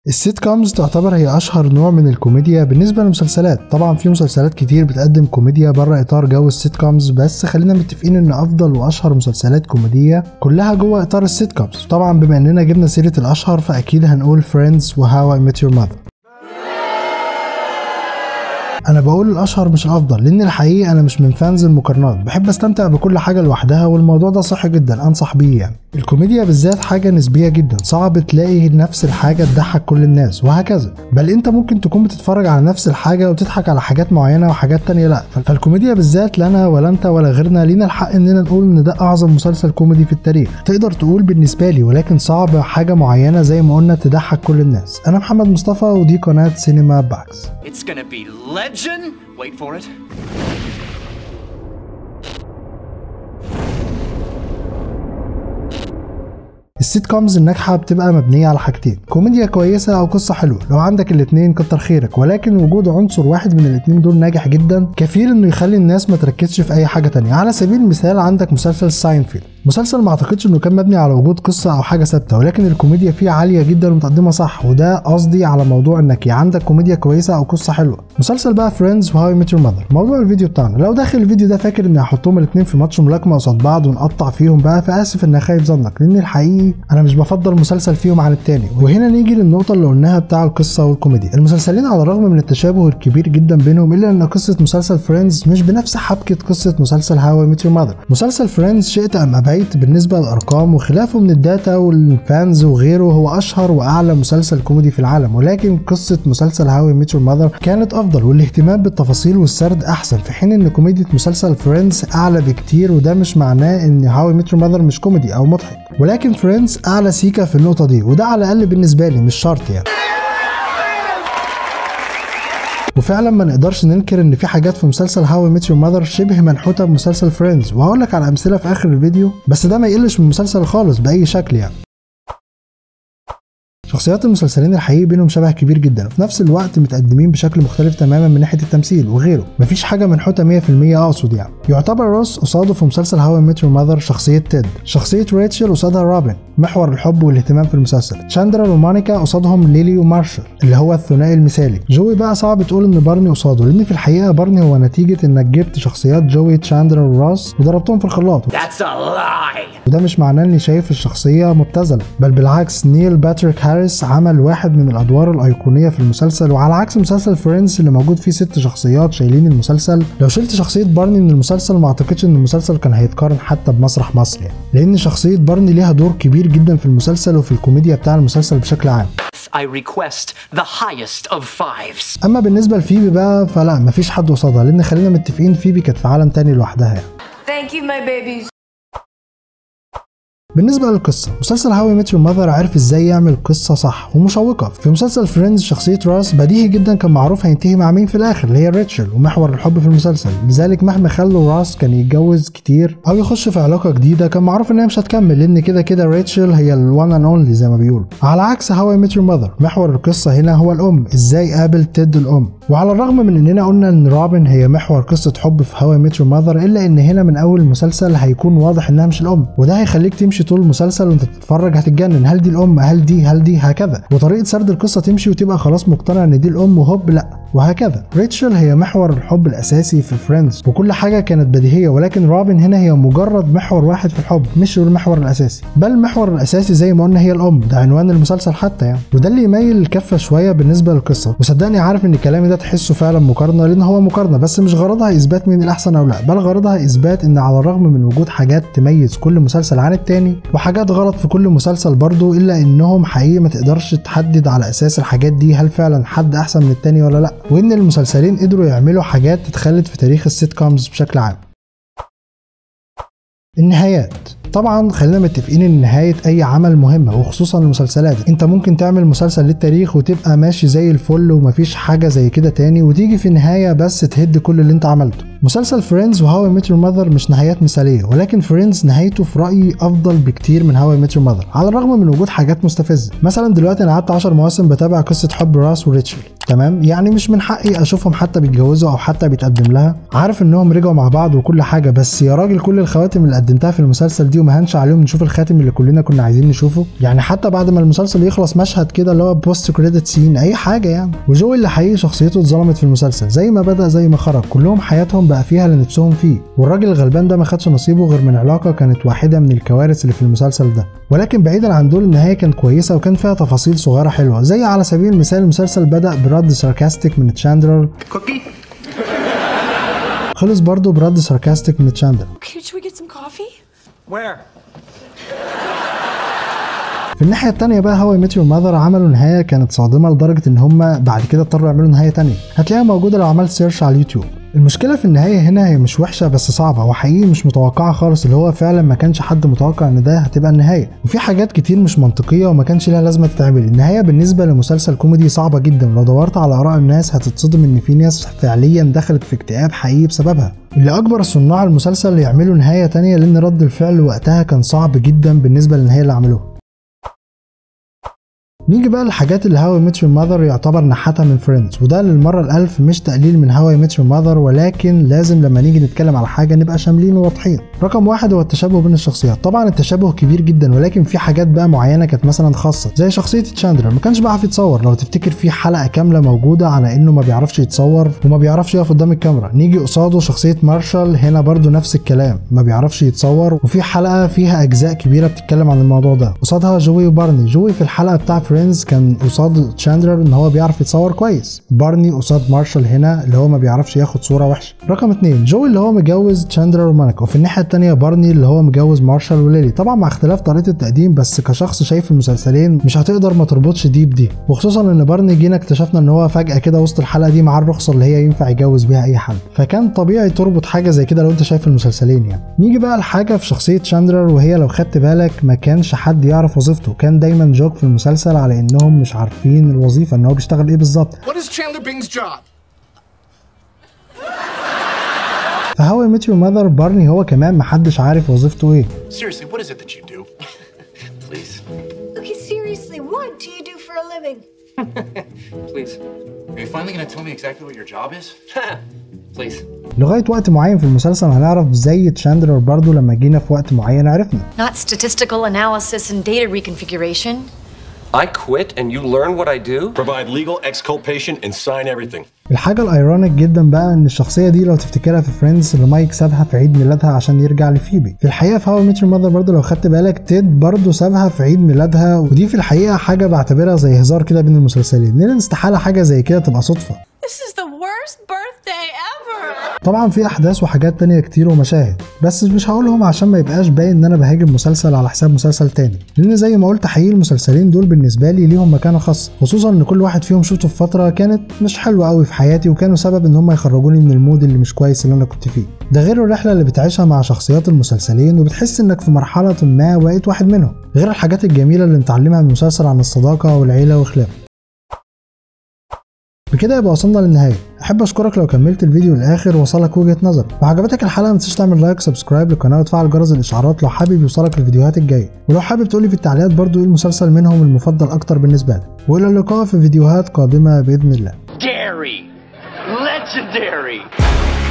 السيت كومز تعتبر هي اشهر نوع من الكوميديا بالنسبه للمسلسلات طبعا في مسلسلات كتير بتقدم كوميديا بره اطار جو السيت كومز بس خلينا متفقين ان افضل واشهر مسلسلات كوميديه كلها جوه اطار السيت كومز طبعا بما اننا جبنا سيره الاشهر فاكيد هنقول فريندز وهاو اي ميت يور ماذر انا بقول الاشهر مش الافضل لان الحقيقه انا مش من فانز المقارنات بحب استمتع بكل حاجه لوحدها والموضوع ده صح جدا انصح بيه يعني الكوميديا بالذات حاجه نسبيه جدا صعب تلاقي نفس الحاجه تضحك كل الناس وهكذا بل انت ممكن تكون بتتفرج على نفس الحاجه وتضحك على حاجات معينه وحاجات تانية لا فالكوميديا بالذات لنا ولا انت ولا غيرنا لينا الحق اننا نقول ان ده اعظم مسلسل كوميدي في التاريخ تقدر تقول بالنسبه لي ولكن صعب حاجه معينه زي ما قلنا تضحك كل الناس انا محمد مصطفى ودي قناه سينما باكس It's gonna be legend. Wait for it. السيت كومز الناجحه بتبقى مبنيه على حاجتين كوميديا كويسه او قصه حلوه لو عندك الاتنين كتر خيرك ولكن وجود عنصر واحد من الاتنين دول ناجح جدا كفيل انه يخلي الناس ما تركزش في اي حاجه تانية على سبيل المثال عندك مسلسل ساينفيلد مسلسل ما اعتقدش انه كان مبني على وجود قصه او حاجه ثابته ولكن الكوميديا فيه عاليه جدا ومتقدمه صح وده قصدي على موضوع انك يا عندك كوميديا كويسه او قصه حلوه مسلسل بقى فريندز وهاو ميت يور ماذر موضوع الفيديو بتاعنا لو داخل الفيديو ده فاكر اني هحطهم الاثنين في ماتش ملاكمه قصاد بعض ونقطع فيهم بقى فاسف اني خايف ظنك لان الحقيقي انا مش بفضل مسلسل فيهم عن التاني وهنا نيجي للنقطه اللي قلناها بتاع القصه والكوميديا المسلسلين على الرغم من التشابه الكبير جدا بينهم الا ان قصه مسلسل فريندز مش بنفس حبكه قصه مسلسل هاو ميت يور ماذر مسلسل فريندز شئت ام ابيت بالنسبه للارقام وخلافه من الداتا والفانز وغيره هو اشهر واعلى مسلسل كوميدي في العالم ولكن قصه مسلسل هاو ميت يور ماذر كانت افضل والاهتمام بالتفاصيل والسرد احسن في حين ان كوميديا مسلسل فريندز اعلى بكتير وده مش معناه ان هاو ميت يور ماذر مش كوميدي او مضحك ولكن فريندز اعلى سيكا في النقطه دي وده على الاقل بالنسبه لي مش شرط يعني وفعلا ما نقدرش ننكر ان في حاجات في مسلسل هاو ميت يور ماذر شبه منحوته بمسلسل فريندز وهقول لك على امثله في اخر الفيديو بس ده ما يقلش من المسلسل خالص باي شكل يعني شخصيات المسلسلين الحقيقي بينهم شبه كبير جدا وفي نفس الوقت متقدمين بشكل مختلف تماما من ناحيه التمثيل وغيره مفيش حاجه منحوته 100% اقصد يعني يعتبر روس قصاده في مسلسل هاو ميت يور ماذر شخصيه تيد شخصيه ريتشل قصادها روبن محور الحب والاهتمام في المسلسل تشاندرا ومونيكا قصادهم ليلي ومارشال اللي هو الثنائي المثالي جوي بقى صعب تقول ان بارني قصاده لان في الحقيقه بارني هو نتيجه انك جبت شخصيات جوي تشاندرا وراس وضربتهم في الخلاط That's a lie. وده مش معناه اني شايف الشخصيه مبتذله بل بالعكس نيل باتريك هاريس عمل واحد من الادوار الايقونيه في المسلسل وعلى عكس مسلسل فريندز اللي موجود فيه ست شخصيات شايلين المسلسل لو شلت شخصيه بارني من المسلسل ما اعتقدش ان المسلسل كان هيتقارن حتى بمسرح مصر يعني لان شخصيه بارني ليها دور كبير جدا في المسلسل وفي الكوميديا بتاع المسلسل بشكل عام I request the highest of fives. اما بالنسبه لفيبي بقى فلا مفيش حد قصادها لان خلينا متفقين فيبي كانت في عالم تاني لوحدها يعني Thank you, my babies. بالنسبة للقصة مسلسل هاوي ميت يور ماذر عرف ازاي يعمل قصة صح ومشوقة في مسلسل فريندز شخصية راس بديهي جدا كان معروف هينتهي مع مين في الاخر اللي هي ريتشل ومحور الحب في المسلسل لذلك مهما خلوا راس كان يتجوز كتير او يخش في علاقة جديدة كان معروف ان هي مش هتكمل لان كده كده ريتشل هي الوان اند اونلي زي ما بيقولوا على عكس هاوي ميت يور ماذر محور القصة هنا هو الام ازاي قابل تيد الام وعلى الرغم من اننا قلنا ان روبن هي محور قصة حب في هاوي ميت يور ماذر الا ان هنا من اول المسلسل هيكون واضح انها مش الام وده هيخليك تمشي طول المسلسل وانت بتتفرج هتتجنن هل دي الام هل دي هل دي هكذا وطريقة سرد القصة تمشي وتبقى خلاص مقتنع ان دي الام وهوب لا وهكذا ريتشل هي محور الحب الاساسي في فريندز وكل حاجه كانت بديهيه ولكن روبن هنا هي مجرد محور واحد في الحب مش المحور الاساسي بل المحور الاساسي زي ما قلنا هي الام ده عنوان المسلسل حتى يعني وده اللي يميل الكفه شويه بالنسبه للقصه وصدقني عارف ان كلامي ده تحسه فعلا مقارنه لان هو مقارنه بس مش غرضها اثبات مين الاحسن او لا بل غرضها اثبات ان على الرغم من وجود حاجات تميز كل مسلسل عن التاني وحاجات غلط في كل مسلسل برضه الا انهم حقيقي ما تقدرش تحدد على اساس الحاجات دي هل فعلا حد احسن من التاني ولا لا وان المسلسلين قدروا يعملوا حاجات تتخلد في تاريخ السيت كومز بشكل عام النهايات طبعا خلينا متفقين ان نهايه اي عمل مهمه وخصوصا المسلسلات انت ممكن تعمل مسلسل للتاريخ وتبقى ماشي زي الفل ومفيش حاجه زي كده تاني وتيجي في النهايه بس تهد كل اللي انت عملته مسلسل فريندز وهاو ميت يور ماذر مش نهايات مثاليه ولكن فريندز نهايته في رايي افضل بكتير من هاو ميت يور ماذر على الرغم من وجود حاجات مستفزه مثلا دلوقتي انا قعدت 10 مواسم بتابع قصه حب راس وريتشل تمام يعني مش من حقي اشوفهم حتى بيتجوزوا او حتى بيتقدم لها عارف انهم رجعوا مع بعض وكل حاجه بس يا راجل كل الخواتم اللي قدمتها في المسلسل دي وما هنش عليهم نشوف الخاتم اللي كلنا كنا عايزين نشوفه يعني حتى بعد ما المسلسل يخلص مشهد كده اللي هو بوست كريدت سين اي حاجه يعني وجوي اللي حقيقي شخصيته اتظلمت في المسلسل زي ما بدا زي ما خرج كلهم حياتهم بقى فيها اللي نفسهم فيه والراجل الغلبان ده ما خدش نصيبه غير من علاقه كانت واحده من الكوارث اللي في المسلسل ده ولكن بعيدا عن دول النهايه كانت كويسه وكان فيها تفاصيل صغيره حلوه زي على سبيل المثال المسلسل بدا برد ساركاستيك من تشاندلر Cookie? خلص برضه برد ساركاستيك من تشاندلر Okay, should we get some coffee? Where? في الناحيه التانية بقى هواي ميت يور ماذر عملوا نهايه كانت صادمه لدرجه ان هم بعد كده اضطروا يعملوا نهايه تانية هتلاقيها موجوده لو عملت سيرش على اليوتيوب المشكله في النهايه هنا هي مش وحشه بس صعبه وحقيقي مش متوقعه خالص اللي هو فعلا ما كانش حد متوقع ان ده هتبقى النهايه وفي حاجات كتير مش منطقيه وما كانش لها لازمه تتعمل النهايه بالنسبه لمسلسل كوميدي صعبه جدا ولو دورت على اراء الناس هتتصدم ان في ناس فعليا دخلت في اكتئاب حقيقي بسببها اللي اجبر صناع المسلسل يعملوا نهايه تانية لان رد الفعل وقتها كان صعب جدا بالنسبه للنهايه اللي عملوها نيجي بقى للحاجات اللي هاوي ميت يور ماذر يعتبر نحتها من فريندز وده للمره الالف مش تقليل من هاوي ميت يور ماذر ولكن لازم لما نيجي نتكلم على حاجه نبقى شاملين وواضحين رقم واحد هو التشابه بين الشخصيات طبعا التشابه كبير جدا ولكن في حاجات بقى معينه كانت مثلا خاصه زي شخصيه تشاندلر ما كانش بيعرف يتصور لو تفتكر في حلقه كامله موجوده على انه ما بيعرفش يتصور وما بيعرفش يقف قدام الكاميرا نيجي قصاده شخصيه مارشال هنا برضو نفس الكلام ما بيعرفش يتصور وفي حلقه فيها اجزاء كبيره بتتكلم عن الموضوع ده قصادها جوي وبارني جوي في الحلقه بتاع فريندز كان قصاد تشاندلر ان هو بيعرف يتصور كويس بارني قصاد مارشال هنا اللي هو ما بيعرفش ياخد صوره وحشه رقم اتنين جوي اللي هو متجوز تشاندلر ومانيكا وفي الناحيه التانيه بارني اللي هو متجوز مارشال وليلي طبعا مع اختلاف طريقه التقديم بس كشخص شايف المسلسلين مش هتقدر ما تربطش دي بدي وخصوصا ان بارني جينا اكتشفنا ان هو فجاه كده وسط الحلقه دي معاه الرخصه اللي هي ينفع يجوز بيها اي حد فكان طبيعي تربط حاجه زي كده لو انت شايف المسلسلين يعني نيجي بقى لحاجه في شخصيه تشاندلر وهي لو خدت بالك ما كانش حد يعرف وظيفته كان دايما جوك في المسلسل على انهم مش عارفين الوظيفه ان هو بيشتغل ايه بالظبط What is Chandler Bing's job? فهاو ميت يور ماذر بارني هو كمان محدش عارف وظيفته ايه Seriously, what is it that you do? Please. Okay, seriously, what do you do for a living? Please. Are you finally gonna tell me exactly what your job is? Please. لغايه وقت معين في المسلسل هنعرف زي تشاندلر برضو لما جينا في وقت معين عرفنا Not statistical analysis and data reconfiguration. I quit and you learn what I do? Provide legal exculpation and sign everything. الحاجة الايرونيك جدا بقى ان الشخصية دي لو تفتكرها في فريندز اللي مايك سابها في عيد ميلادها عشان يرجع لفيبي في الحقيقة في هاو ميت يور ماذر برضه لو خدت بالك تيد برضه سابها في عيد ميلادها ودي في الحقيقة حاجة بعتبرها زي هزار كده بين المسلسلين لان استحالة حاجة زي كده تبقى صدفة This is the worst birthday ever. طبعا في احداث وحاجات تانية كتير ومشاهد بس مش هقولهم عشان ما يبقاش باين ان انا بهاجم مسلسل على حساب مسلسل تاني لان زي ما قلت حقيقي المسلسلين دول بالنسبة لي ليهم مكانة خاصة خصوصا ان كل واحد فيهم شفته في فترة كانت مش حلوة قوي في حياتي وكانوا سبب ان هم يخرجوني من المود اللي مش كويس اللي انا كنت فيه ده غير الرحلة اللي بتعيشها مع شخصيات المسلسلين وبتحس انك في مرحلة ما بقيت واحد منهم غير الحاجات الجميلة اللي نتعلمها من المسلسل عن الصداقة والعيلة وخلافه بكده يبقى وصلنا للنهايه احب اشكرك لو كملت الفيديو للاخر وصلك وجهه نظر لو عجبتك الحلقه ما تنساش تعمل لايك وسبسكرايب للقناه وتفعل جرس الاشعارات لو حابب يوصلك الفيديوهات الجايه ولو حابب تقولي في التعليقات برضو ايه المسلسل منهم المفضل اكتر بالنسبه لك والى اللقاء في فيديوهات قادمه باذن الله Dairy. Legendary.